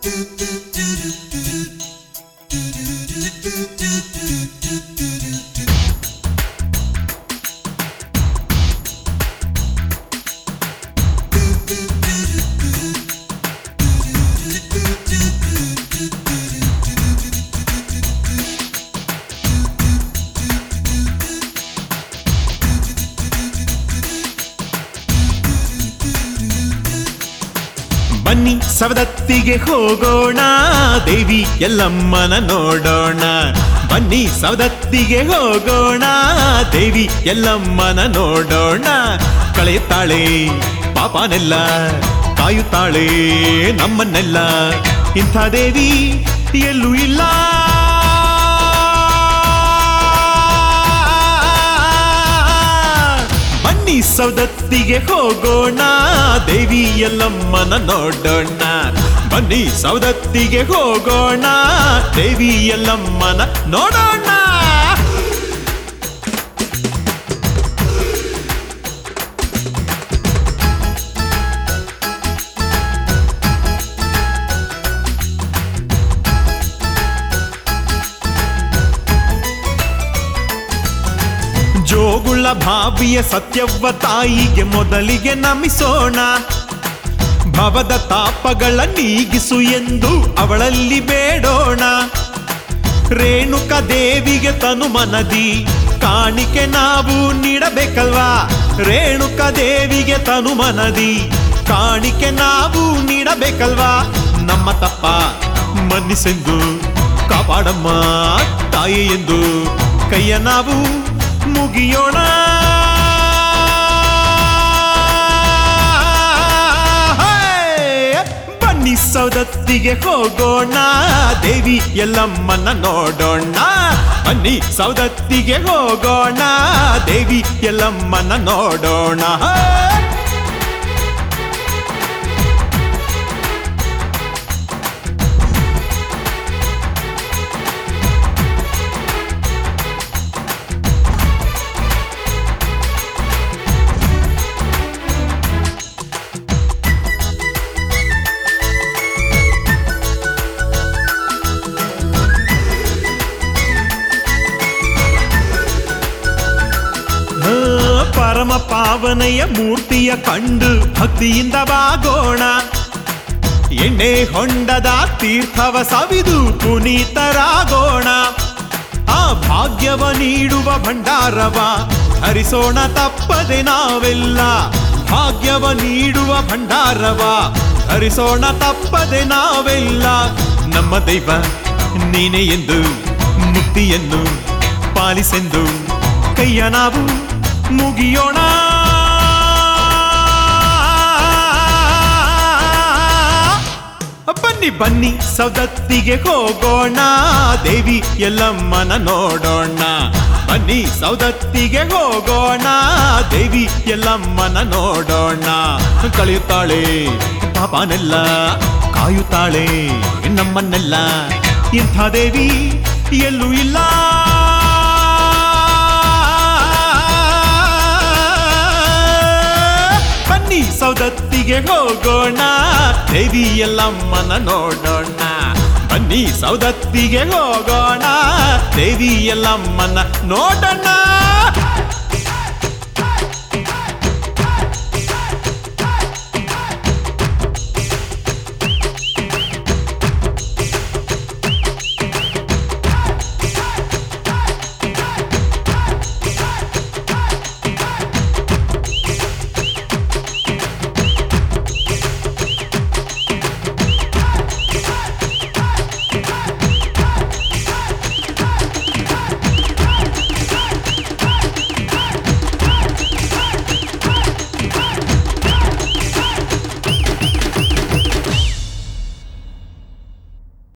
ಬನ್ನಿ ಸವದತ್ತಿಗೆ ಹೋಗೋಣ ದೇವಿ ಎಲ್ಲಮ್ಮನ ನೋಡೋಣ ಬನ್ನಿ ಸವದತ್ತಿಗೆ ಹೋಗೋಣ ದೇವಿ ಎಲ್ಲಮ್ಮನ ನೋಡೋಣ ಕಳೆಯುತ್ತಾಳೆ ಪಾಪನೆಲ್ಲ ಕಾಯುತ್ತಾಳೆ ನಮ್ಮನ್ನೆಲ್ಲ ಇಂಥ ದೇವಿ ಎಲ್ಲೂ ಇಲ್ಲ ಬನ್ನಿ ಸೌದತ್ತಿಗೆ ಹೋಗೋಣ ದೇವಿ ಎಲ್ಲಮ್ಮನ ನೋಡೋಣ ಬನ್ನಿ ಸೌದತ್ತಿಗೆ ಹೋಗೋಣ ದೇವಿ ಎಲ್ಲಮ್ಮನ ನೋಡೋಣ ಜೋಗುಳ ಭಾವಿಯ ಸತ್ಯವ್ವ ತಾಯಿಗೆ ಮೊದಲಿಗೆ ನಮಿಸೋಣ ಭವದ ತಾಪಗಳ ನೀಗಿಸು ಎಂದು ಅವಳಲ್ಲಿ ಬೇಡೋಣ ರೇಣುಕ ದೇವಿಗೆ ತನು ಮನದಿ ಕಾಣಿಕೆ ನಾವು ನೀಡಬೇಕಲ್ವಾ ರೇಣುಕ ದೇವಿಗೆ ತನು ಮನದಿ ಕಾಣಿಕೆ ನಾವು ನೀಡಬೇಕಲ್ವಾ ನಮ್ಮ ತಪ್ಪ ಮನ್ನಿಸೆಂದು ಕಾಪಾಡಮ್ಮ ತಾಯಿ ಎಂದು ಕೈಯ ನಾವು ಮುಗಿಯೋಣ ಹೇ! ಬನ್ನಿ ಸೌದತ್ತಿಗೆ ಹೋಗೋಣ ದೇವಿ ಎಲ್ಲಮ್ಮನ ನೋಡೋಣ ಬನ್ನಿ ಸೌದತ್ತಿಗೆ ಹೋಗೋಣ ದೇವಿ ಎಲ್ಲಮ್ಮನ ನೋಡೋಣ ಹೇ! ಆ, ಪರಮ ಪಾವನೆಯ ಮೂರ್ತಿಯ ಕಂಡು ಭಕ್ತಿಯಿಂದ ಬಾಗೋಣ ಎಣ್ಣೆ ಹೊಂಡದ ತೀರ್ಥವ ಸವಿದು ಪುನೀತರಾಗೋಣ ಆ ಭಾಗ್ಯವ ನೀಡುವ ಭಂಡಾರವ ಹರಿಸೋಣ ತಪ್ಪದೆ ನಾವೆಲ್ಲ ಭಾಗ್ಯವ ನೀಡುವ ಭಂಡಾರವ ಹರಿಸೋಣ ತಪ್ಪದೆ ನಾವೆಲ್ಲ ನಮ್ಮ ದೈವ ನೀನೆ ಎಂದು ಮುಕ್ತಿಯನ್ನು ಪಾಲಿಸೆಂದು ಕೈಯ ನಾವು ಮುಗಿಯೋಣ ಬನ್ನಿ ಬನ್ನಿ ಸೌದತ್ತಿಗೆ ಹೋಗೋಣ ದೇವಿ ಎಲ್ಲಮ್ಮನ ನೋಡೋಣ ಬನ್ನಿ ಸೌದತ್ತಿಗೆ ಹೋಗೋಣ ದೇವಿ ಎಲ್ಲಮ್ಮನ ನೋಡೋಣ ಕಳೆಯುತ್ತಾಳೆ ಪಾಪನೆಲ್ಲ ಕಾಯುತ್ತಾಳೆ ನಮ್ಮನ್ನೆಲ್ಲ ಇಂಥ ದೇವಿ ಎಲ್ಲೂ ಇಲ್ಲ ಬನ್ನಿ ಸೌದತ್ತಿಗೆ ಹೋಗೋಣ ದೇವಿ ಎಲ್ಲಮ್ಮನ ನೋಡೋಣ ಬನ್ನಿ ಸೌದತ್ತಿಗೆ ಹೋಗೋಣ ದೇವಿ ಎಲ್ಲಮ್ಮನ ನೋಡೋಣ